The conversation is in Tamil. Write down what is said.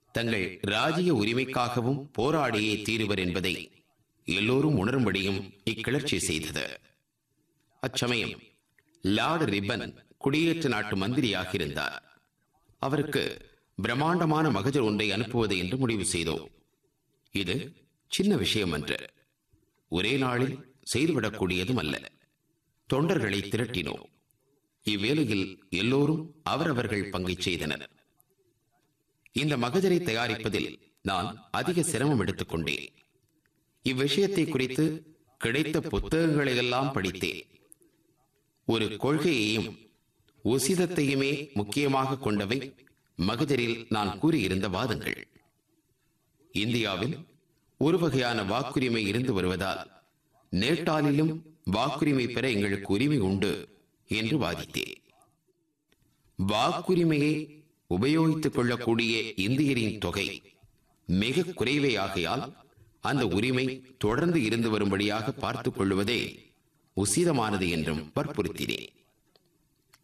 தங்கள் ராஜ்ய உரிமைக்காகவும் போராடியே தீருவர் என்பதை எல்லோரும் உணரும்படியும் இக்கிளர்ச்சி செய்தது அச்சமயம் லார்டு ரிப்பன் குடியேற்ற நாட்டு மந்திரியாக இருந்தார் அவருக்கு பிரம்மாண்டமான மகஜர் ஒன்றை அனுப்புவது என்று முடிவு செய்தோம் இது சின்ன விஷயம் அன்று ஒரே நாளில் செய்துவிடக்கூடியதும் அல்ல தொண்டர்களை திரட்டினோம் இவ்வேளையில் எல்லோரும் அவரவர்கள் பங்கை செய்தனர் இந்த மகஜரை தயாரிப்பதில் நான் அதிக சிரமம் எடுத்துக் கொண்டேன் இவ்விஷயத்தை குறித்து கிடைத்த புத்தகங்களை எல்லாம் படித்தேன் ஒரு கொள்கையையும் உசிதத்தையுமே முக்கியமாக கொண்டவை மகஜரில் நான் கூறியிருந்த வாதங்கள் இந்தியாவில் ஒரு வகையான வாக்குரிமை இருந்து வருவதால் நேட்டாலிலும் வாக்குரிமை பெற எங்களுக்கு உரிமை உண்டு என்று வாதித்தேன் வாக்குரிமையை உபயோகித்துக் கொள்ளக்கூடிய இந்தியரின் தொகை மிக குறைவே ஆகையால் அந்த உரிமை தொடர்ந்து இருந்து வரும்படியாக பார்த்துக் கொள்வதே உசிதமானது என்றும் வற்புறுத்தினேன்